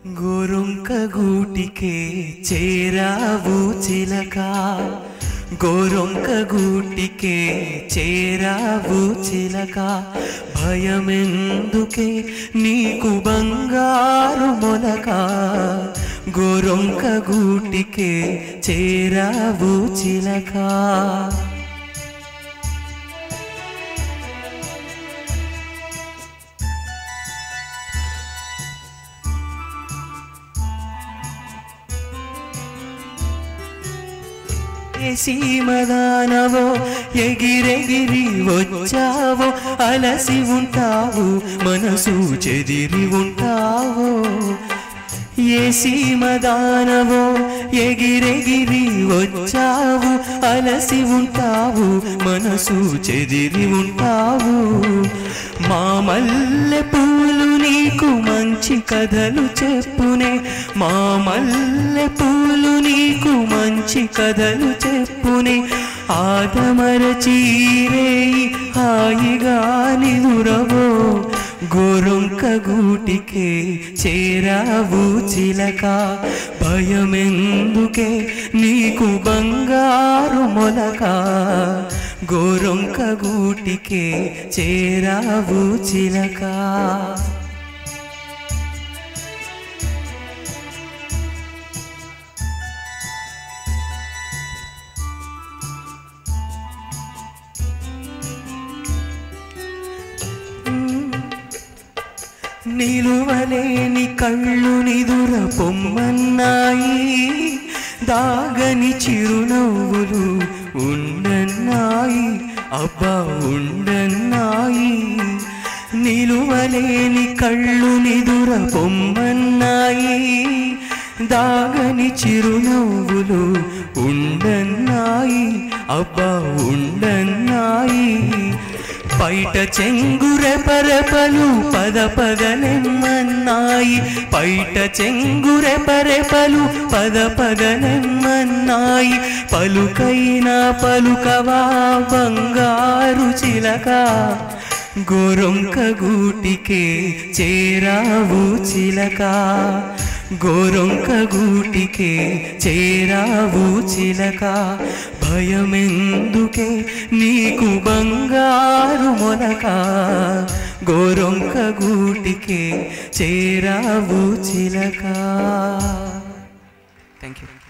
గోరొంక గూటికే చేరావు చిలక గోరొంక గూటికే చేరావు చిలక భయమెందుకే నీకు బంగారు మొలక గోరొంక గూటికే చేరావు చిలక సీమదానవో ఎగిరెగిరి వచ్చావో అలసి ఉంటావు మనసు చెదిరి ఉంటావో ఏ సీమదానవో ఎగిరెగిరి వచ్చావు అలసి ఉంటావు మనసు చెదిరి ఉంటావు మా మల్లె పూలు నీకు మంచి కథలు చెప్పునే మా మల్లె పూలు నీకు మంచి కథలు చెప్పునే ఆదమరచీరే హాయిగా నిదురవో గోరొంక గూటికే చేరావు చిలక భయమెందుకే నీకు బంగారు మొలక గోరొంక గూటికే చేరావు చిలక నిలువలేని కళ్ళు నిదుర పొమ్మన్నాయి దాగని చిరునవ్వులు ఉండన్నాయి అబ్బా ఉండన్నాయి నిలువలేని కళ్ళు నిదుర పొమ్మన్నాయి దాగని చిరునవ్వులు ఉండన్నాయి అబ్బా ఉండన్నాయి పైట చెంగురెపరెపలు పద పదనెమ్మన్నాయి పైట చెంగురెపరెపలు పద పదనెమ్మన్నాయి పలుకైన పలుకవా బంగారు చిలక గోరొంక గూటికే చేరావు చిలక గోరొంక గూటికే చేరావు చిలక భయమెందుకే నీకు బంగారు మొలక గోరొంక గూటికే చేరావు చిలక థ్యాంక్ యూ